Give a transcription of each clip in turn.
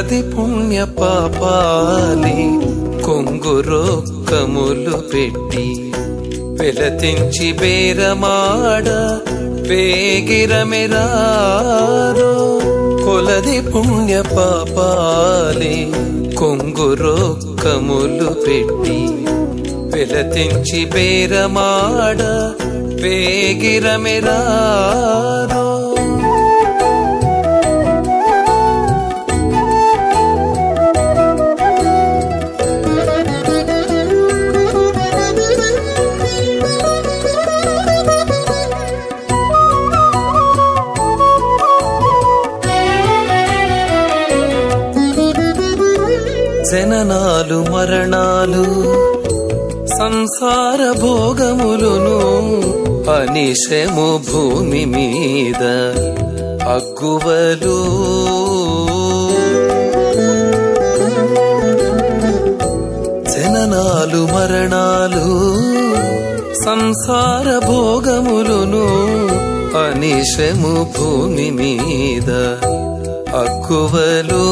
కొలది పుణ్య పాపాలి కొంగురొక్కములు పెట్టి వెలతించి బేరమాడ వేగిరమెరారో కొలది పుణ్య పాపాలి కొంగురొక్కములు పెట్టి వెలతించి బేరమాడ వేగిరమెరారో జననాలు మరణాలు సంసార భోగములును అనిశము భూమి మీద అగ్గువలు జననాలు మరణాలు సంసార భోగములును అనిశము భూమి మీద అక్కువలు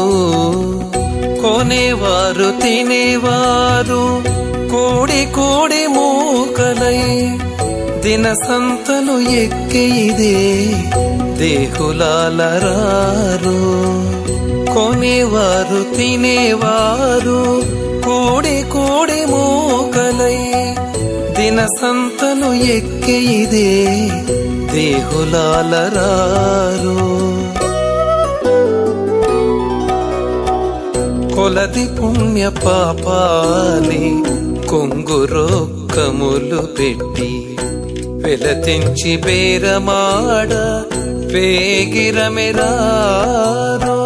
కొనేవారు తినేవారు కోడి కోడి మూకలై దిన సంతలు ఎక్కే ఇదే దేహులాలరారు కొనేవారు తినేవారు కోడి కోడి మూకలై దిన సంతలు ఎక్కే ఇదే దేహులాలరారు కొలది పుణ్య పాపాలి కొంగురొక్కములు పెట్టి వెలతించి బేరమాడ వేగిరమెరారో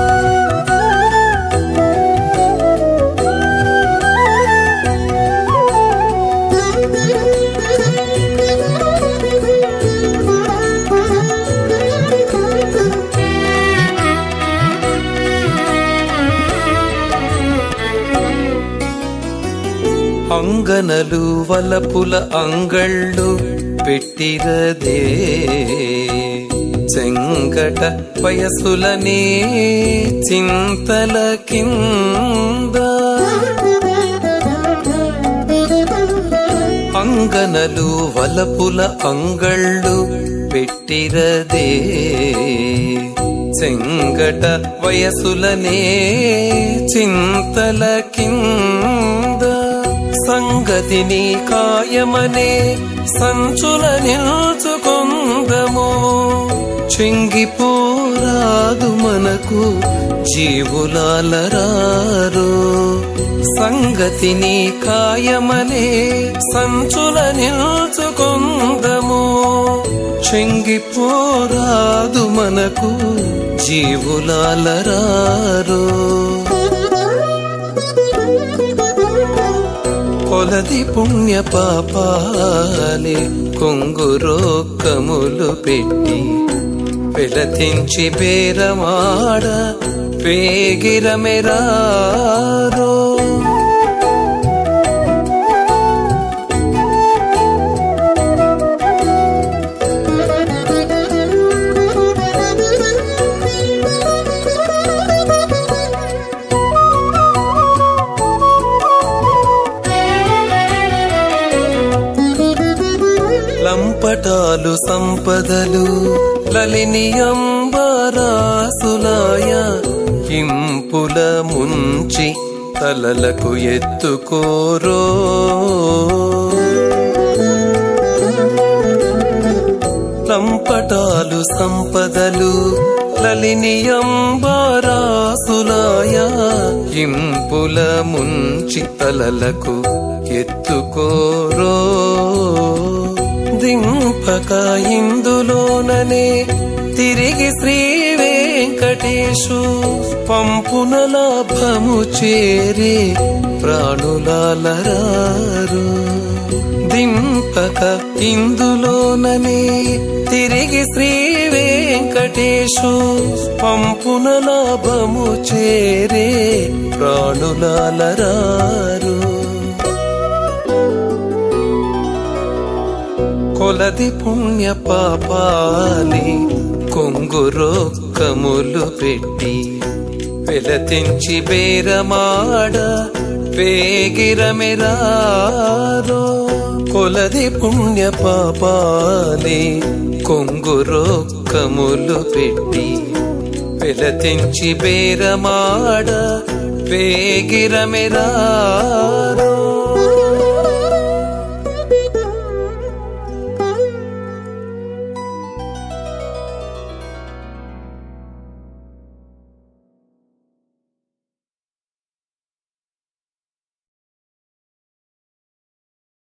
అంగనలు వలపుల అంగళ్ళు పెట్టిరదే చెంగట వయసులనే చింతల కింద అంగనలు వలపుల అంగళ్ళు పెట్టిరదే చెంగట వయసులనే చింతల కింద సంగతిని కాయమనే సంచుల నిల్చుకొందము చెంగిపోరాదు మనకు జీవులాలరారు సంగతిని కాయమనే సంచుల నిల్చుకొందము చెంగిపోరాదు మనకు జీవులాలరారు కొలది పుణ్య పాపాలే కొంగురొక్కములు పెట్టి వెలతించి బేరమాడ వేగిరమెరారో లంపటాలు సంపదలు లలినియంబరాసులాయ ఇంపుల ముంచి తలలకు ఎత్తుకోరో లంపటాలు సంపదలు లలినియంబరాసులాయ ఇంపుల ముంచి తలలకు ఎత్తుకోరో దింపక ఇందులోననే తిరిగి శ్రీ వెంకటేశు పంపున లాభము చేరే ప్రాణులాలరారు దింపక ఇందులోననే తిరిగి శ్రీ వెంకటేశు పంపున లాభము చేరే ప్రాణులాలరారు కొలది పుణ్య పాపాలి కొంగురొక్కములు పెట్టి వెలతించి బేరమాడ వేగిరమెరారో కొలది పుణ్య పాపాలే కొంగురొక్కములు పెట్టి వెలతించి బేరమాడ వేగిరమెరారో